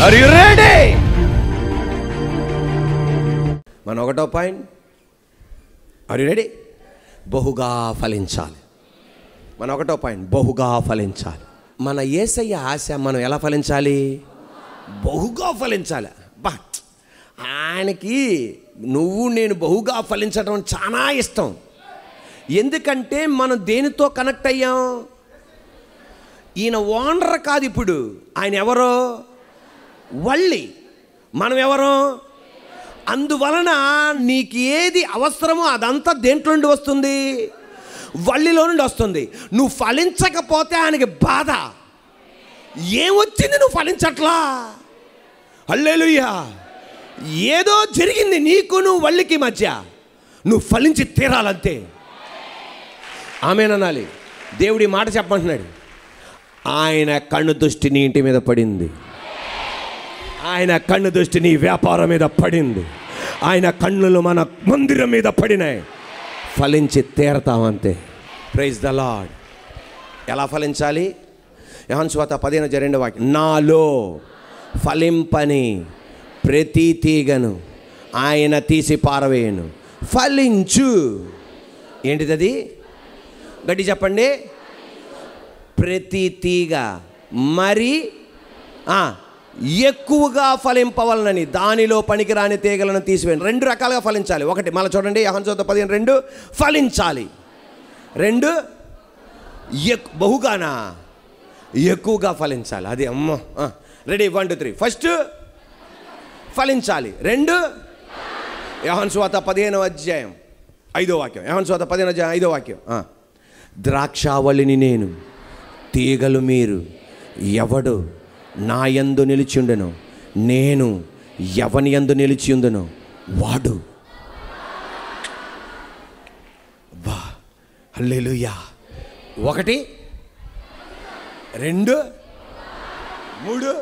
Are you ready మన ఒకటో point are you ready బహుగా ఫలించాలి మన ఒకటో పాయింట్ బహుగా ఫలించాలి మన ఏసయ్య ఆశ మనం ఎలా ఫలించాలి బహుగా ఫలించాలి బా ఆయనకి నువ్వు నేను బహుగా ఫలించడం చాలా ఇష్టం ఎందుకంటే మనం దేనితో కనెక్ట్ అయ్యాం ఈయన ఓనర్ కాదు ఇప్పుడు ఆయన ఎవరో వళ్ళి మనం ఎవరో అందువలన నీకు ఏది అవసరమో అదంతా దేంట్లో నుండి వస్తుంది వల్లిలో నుండి వస్తుంది నువ్వు ఫలించకపోతే ఆయనకి బాధ ఏమొచ్చింది నువ్వు ఫలించట్లా హల్లెలూయా ఏదో జరిగింది నీకు నువ్వు వల్లికి మధ్య నువ్వు ఫలించి తీరాలంతే ఆమెననాలి దేవుడి మాట చెప్పమంటున్నాడు ఆయన కన్ను దృష్టి నీ ఇంటి మీద పడింది ఆయన కన్ను దృష్టి నీ వ్యాపారం మీద పడింది ఆయన కన్నులు మన మందిరం మీద పడినాయి ఫలించి తీరతామంతే ప్రైజ్ ద లాడ్ ఎలా ఫలించాలి యహన్ స్వాత పదిహేను రెండు వాక్యం నాలో ఫలింపని ప్రతి తీగను ఆయన తీసి పారవేయను ఫలించు ఏంటిది అది గట్టి చెప్పండి ప్రతి తీగ మరి ఆ, ఎక్కువగా ఫలింపవలనని దానిలో పనికిరాని తీగలను తీసివేయండి రెండు రకాలుగా ఫలించాలి ఒకటి మళ్ళీ చూడండి యహన్సోత పదిహేను రెండు ఫలించాలి రెండు ఎక్ బహుగానా ఎక్కువగా ఫలించాలి అది అమ్మ ready one two three first ఫలించాలి రెండు యహన్ స్వాత పదిహేనో అధ్యాయం ఐదో వాక్యం యహన్ స్వాత పదిహేను అధ్యాయం ఐదో వాక్యం ఆ. ద్రాక్షావళిని నేను తీగలు మీరు ఎవడు నా యందు నిలిచిండును నేను ఎవని యందు నిలిచి ఉండును వాడు వా హల్లెలూయా ఒకటి రెండు మూడు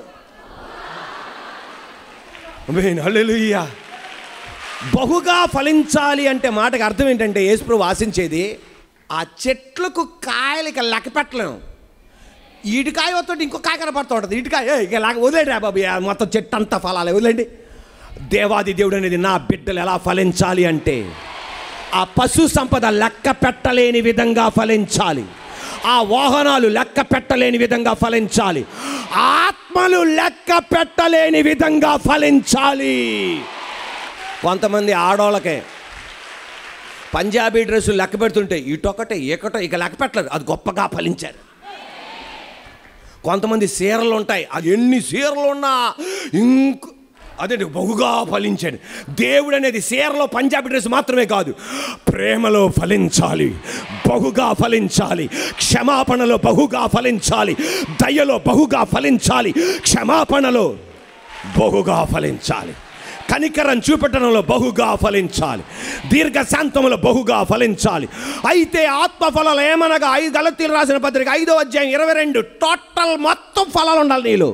ఆమేన్. హల్లెలూయా బహుగా ఫలించాలి అంటే మాటకు అర్థం ఏంటంటే యేసుప్రభు ఆశించేది ఆ చెట్లకు కాయలు ఇక లెక్క పెట్టలేము ఈడికాయ వస్తుంటే ఇంకో కాయ కనపడుతూ ఉంటుంది ఈడికాయ ఏ, ఇక లాగ వదిలేండి రా బాబు ఆ మొత్తం చెట్టు అంతా ఫలాలే వదిలేండి దేవాది దేవుడు అనేది నా బిడ్డలు ఎలా ఫలించాలి అంటే ఆ పశు సంపద లెక్క పెట్టలేని విధంగా ఫలించాలి ఆ వాహనాలు లెక్క పెట్టలేని విధంగా ఫలించాలి ఆత్మలు లెక్క పెట్టలేని విధంగా ఫలించాలి కొంతమంది ఆడోళ్ళకే పంజాబీ డ్రెస్సులు లెక్క పెడుతుంటే ఇటొకటే ఏకటో ఇక లెక్క పెట్టలేదు అది గొప్పగా ఫలించారు కొంతమంది సీరలు ఉంటాయి అది ఎన్ని సీరలు ఉన్నా ఇంక అదే బహుగా ఫలించాడు దేవుడు అనేది సీరలో పంజాబీ డ్రెస్ మాత్రమే కాదు ప్రేమలో ఫలించాలి బహుగా ఫలించాలి క్షమాపణలో బహుగా ఫలించాలి దయలో బహుగా ఫలించాలి క్షమాపణలో బహుగా ఫలించాలి కనికరం చూపెట్టడంలో బహుగా ఫలించాలి దీర్ఘశాంతంలో బహుగా ఫలించాలి అయితే ఆత్మఫలాలు ఏమనగా ఐదు గలతీలు రాసిన పత్రిక ఐదో అధ్యాయం ఇరవై రెండు టోటల్ మొత్తం ఫలాలు ఉండాలి నీలో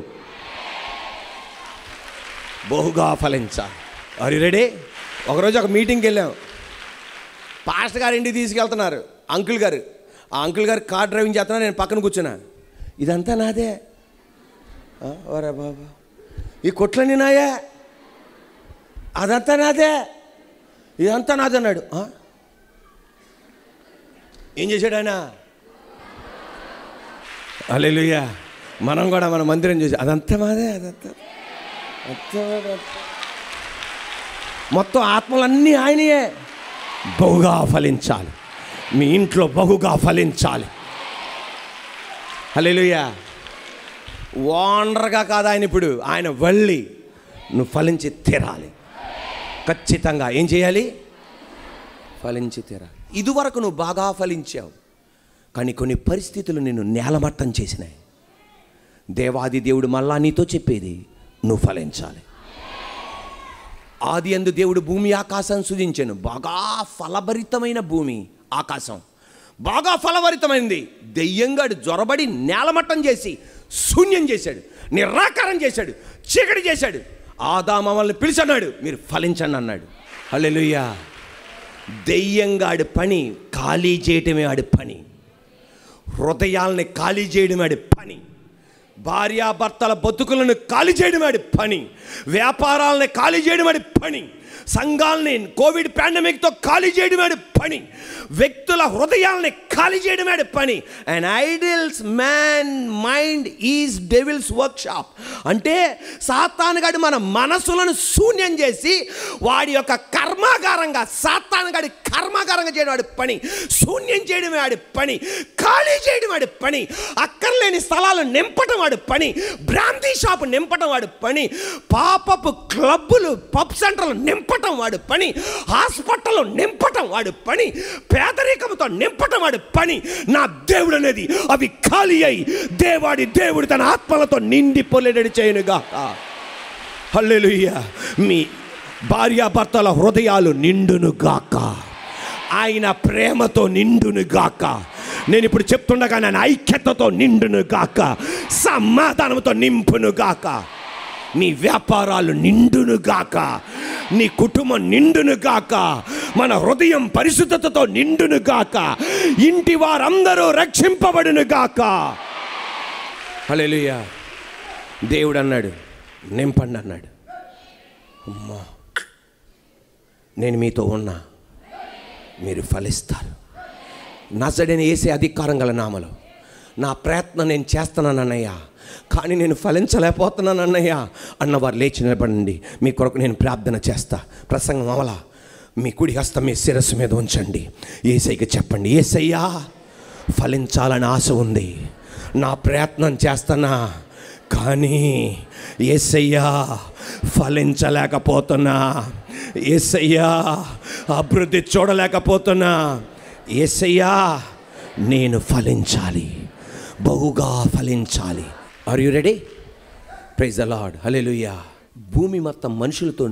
బహుగా ఫలించాలి అరి రెడీ ఒకరోజు ఒక మీటింగ్కి వెళ్ళాం పాస్టర్ గారు ఇంటికి తీసుకెళ్తున్నారు అంకుల్ గారు ఆ అంకుల్ గారు కార్ డ్రైవింగ్ చేస్తున్నా నేను పక్కన కూర్చున్నా ఇదంతా నాదే ఆ, ఒరే బాబా ఈ కొట్లన్నీ నాయే అదంతా నాదే ఇదంతా నాదే అన్నాడు ఆ? ఏం చేశాడు ఆయన అల్లెలుయ్యా మనం కూడా మన మందిరం చూసి అదంతా మాదే అదంతా అంతా మాదే, అంతా. మొత్తం ఆత్మలన్నీ ఆయనయే బహుగా ఫలించాలి మీ ఇంట్లో బహుగా ఫలించాలి హల్లెలూయా ఓనర్గా కాదు ఆయన ఇప్పుడు ఆయన వల్లి నువ్వు ఫలించి తీరాలి ఖచ్చితంగా ఏం చేయాలి ఫలించి తీరాలి ఇదివరకు నువ్వు బాగా ఫలించావు కానీ కొన్ని పరిస్థితులు నిన్ను నేలమట్టం చేసినాయి దేవాది దేవుడు మళ్ళా నీతో చెప్పేది నువ్వు ఫలించాలి ఆది అందు దేవుడు భూమి ఆకాశం సృజించాను బాగా ఫలభరితమైన భూమి ఆకాశం బాగా ఫలభరితమైంది దెయ్యంగాడు జ్వరబడి నేలమట్టం చేసి శూన్యం చేశాడు నిరాకారం చేశాడు చీకటి చేశాడు ఆదా మమ్మల్ని పిలిచన్నాడు మీరు ఫలించండి అన్నాడు హల్లెలూయా దెయ్యంగా ఆడి పని ఖాళీ చేయటమే ఆడి పని హృదయాల్ని ఖాళీ చేయడం ఆడి పని భార్యాభర్తల బతుకులను ఖాళీ చేయడం వాడి పని వ్యాపారాలని ఖాళీ చేయడం వాడి పని సంఘాలని కోవిడ్ పాండమిక్తో ఖాళీ చేయడం వాడి పని వ్యక్తుల హృదయాల్ని ఖాళీ చేయడం వాడి పని and ideals man mind is devil's work shop సాతానుగాడి మన మనసులను శూన్యం చేసి వాడి యొక్క కర్మాగారంగా సాతానుగాడి కర్మాగారంగా చేయడం వాడి పని శూన్యం చేయడం వాడి పని ఖాళీ చేయడం వాడి పని అక్కర్లేని స్థలాలు నింపటం వాడి పని బ్రాంతి షాపు నింపటం వాడి పని పాపపు క్లబ్బులు పబ్ సెంటర్లు నింపటం వాడి పని హాస్పిటల్ నింపటం వాడి పని పేదరికంతో నింపటం వాడి పని నా దేవుడు అనేది అవి ఖాళీ అయి దేవాడి దేవుడు తన ఆత్మలతో నిండి పొల్లెడడి చేయనుగా హల్లెలూయ మీ భార్యాభర్తల హృదయాలు నిండును గాక ఆయన ప్రేమతో నిండును గాక నేను ఇప్పుడు చెప్తుండగా నేను ఐక్యతతో నిండును గాక సమాధానంతో నింపును గాక నీ వ్యాపారాలు నిండును గాక నీ కుటుంబం నిండును గాక మన హృదయం పరిశుద్ధతతో నిండును గాక ఇంటి వారందరూ రక్షింపబడును గాక హల్లెలూయా దేవుడు అన్నాడు నింపండి అన్నాడు అమ్మా నేను మీతో ఉన్నా మీరు ఫలిస్తారు నజడని వేసే అధికారం గల నామలో నా ప్రయత్నం నేను చేస్తున్నాను అన్నయ్య కానీ నేను ఫలించలేకపోతున్నాను అన్నయ్య అన్నవారు లేచి నిలబడండి మీ కొరకు నేను ప్రార్థన చేస్తా ప్రసంగం అవలా మీ కుడి హస్తం మీ శిరస్సు మీద ఉంచండి ఏసైకి చెప్పండి ఏసయ్యా ఫలించాలని ఆశ ఉంది నా ప్రయత్నం చేస్తున్నా కానీ ఏసయ్యా ఫలించలేకపోతున్నా ఏసయ్యా అభివృద్ధి చూడలేకపోతున్నా ఏసయ్యా నేను ఫలించాలి బహుగా ఫలించాలి are you ready praise the lord hallelujah భూమి మొత్తం మనుషులతో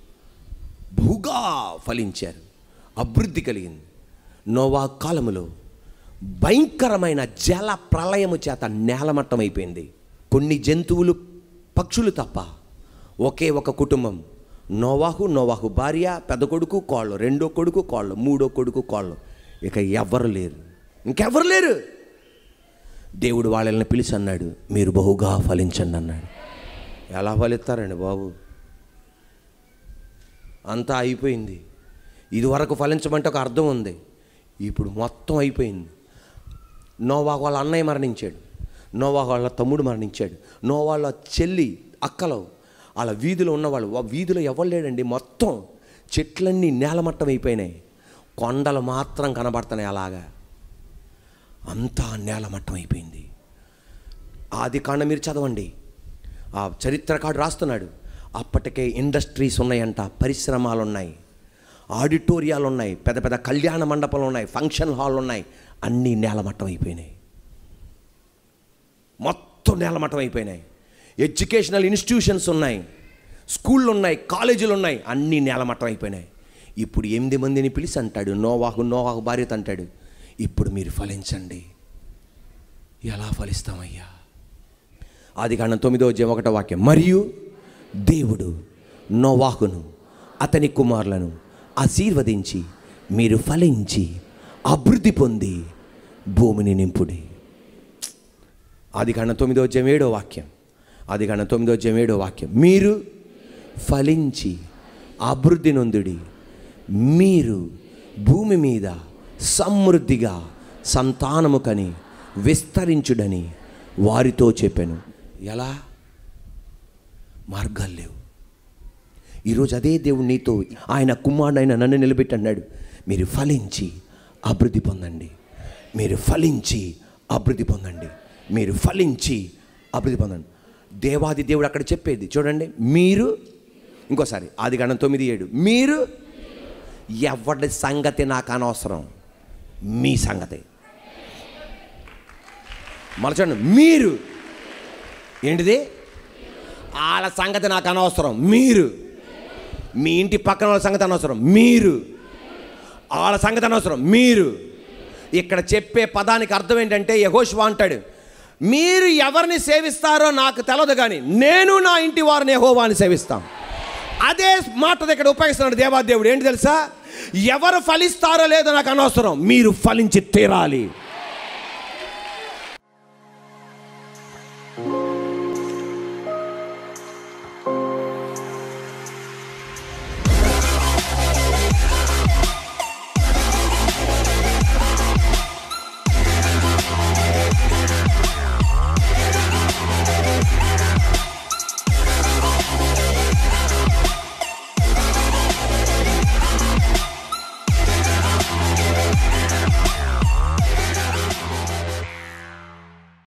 బహుగా ఫలించారు అభివృద్ధి కలిగింది నోవా కాలములో భయంకరమైన జల ప్రళయము చేత నేలమట్టం అయిపోయింది కొన్ని జంతువులు పక్షులు తప్ప ఒకే ఒక కుటుంబం నోవాహు నోవాహు భార్య పెద్ద కొడుకు కోళ్ళు రెండో కొడుకు కోళ్ళు మూడో కొడుకు కోళ్ళు ఇక ఎవరు లేరు ఇంకెవరు లేరు దేవుడు వాళ్ళని పిలిచి అన్నాడు మీరు బహుగా ఫలించండి అన్నాడు ఎలా ఫలిస్తారండి బాబు అంతా అయిపోయింది ఇది వరకు ఫలించమంటే ఒక అర్థం ఉంది ఇప్పుడు మొత్తం అయిపోయింది నోవా వాళ్ళ అన్నయ్య మరణించాడు నోవా వాళ్ళ తమ్ముడు మరణించాడు నోవా వాళ్ళ చెల్లి అక్కలు వాళ్ళ వీధిలో ఉన్నవాళ్ళు వా- వీధిలో ఎవరు లేడండి మొత్తం చెట్లన్నీ నేలమట్టం అయిపోయినాయి కొండలు మాత్రం కనబడుతున్నాయి అలాగా అంతా నేలమట్టం అయిపోయింది ఆది కాండ మీరు చదవండి ఆ చరిత్రకాడు రాస్తున్నాడు అప్పటికే ఇండస్ట్రీస్ ఉన్నాయంట పరిశ్రమలు ఉన్నాయి ఆడిటోరియాలు ఉన్నాయి పెద్ద పెద్ద కళ్యాణ మండపాలు ఉన్నాయి ఫంక్షన్ హాల్ ఉన్నాయి అన్నీ నేలమట్టం అయిపోయినాయి మొత్తం నేలమట్టం అయిపోయినాయి ఎడ్యుకేషనల్ ఇన్స్టిట్యూషన్స్ ఉన్నాయి స్కూళ్ళు ఉన్నాయి కాలేజీలు ఉన్నాయి అన్నీ నేలమట్టం అయిపోయినాయి ఇప్పుడు ఎనిమిది మందిని పిలిచి అంటాడు నోవాహు నోవాహు భార్యత అంటాడు ఇప్పుడు మీరు ఫలించండి ఎలా ఫలిస్తామయ్యా ఆది కాండం తొమ్మిదో అధ్యాయం ఒకటో వాక్యం మరియు దేవుడు నోవాహును అతని కుమారులను ఆశీర్వదించి మీరు ఫలించి అభివృద్ధి పొంది భూమిని నింపుడి ఆది కాండం తొమ్మిదో అధ్యాయం ఏడో వాక్యం ఆది కాండం తొమ్మిదో అధ్యాయం ఏడో వాక్యం మీరు ఫలించి అభివృద్ధి నొందుడి మీరు భూమి మీద సమృద్ధిగా సంతానము కని విస్తరించుడని వారితో చెప్పాను ఎలా మార్గాలు లేవు ఈరోజు అదే దేవుడు నీతో ఆయన కుమారుడైన నన్ను నిలబెట్టి అన్నాడు మీరు ఫలించి అభివృద్ధి పొందండి మీరు ఫలించి అభివృద్ధి పొందండి మీరు ఫలించి అభివృద్ధి పొందండి దేవాది దేవుడు అక్కడ చెప్పేది చూడండి మీరు ఇంకోసారి ఆది గణం తొమ్మిది ఏడు మీరు ఎవరి సంగతి నాకు అనవసరం మీ సంగతి మళ్ళీ చూడండి మీరు ఏంటిది వాళ్ళ సంగతి నాకు అనవసరం మీరు మీ ఇంటి పక్కన వాళ్ళ సంగతి అనవసరం మీరు వాళ్ళ సంగతి అనవసరం మీరు ఇక్కడ చెప్పే పదానికి అర్థం ఏంటంటే యహోష్వా అంటాడు మీరు ఎవరిని సేవిస్తారో నాకు తెలదు కానీ నేను నా ఇంటి వారిని యహోవాని సేవిస్తాం అదే మాట ఇక్కడ ఉపయోగిస్తున్నాడు దేవాదేవుడు ఏంటి తెలుసా ఎవరు ఫలిస్తారో లేదో నాకు అనవసరం మీరు ఫలించి తీరాలి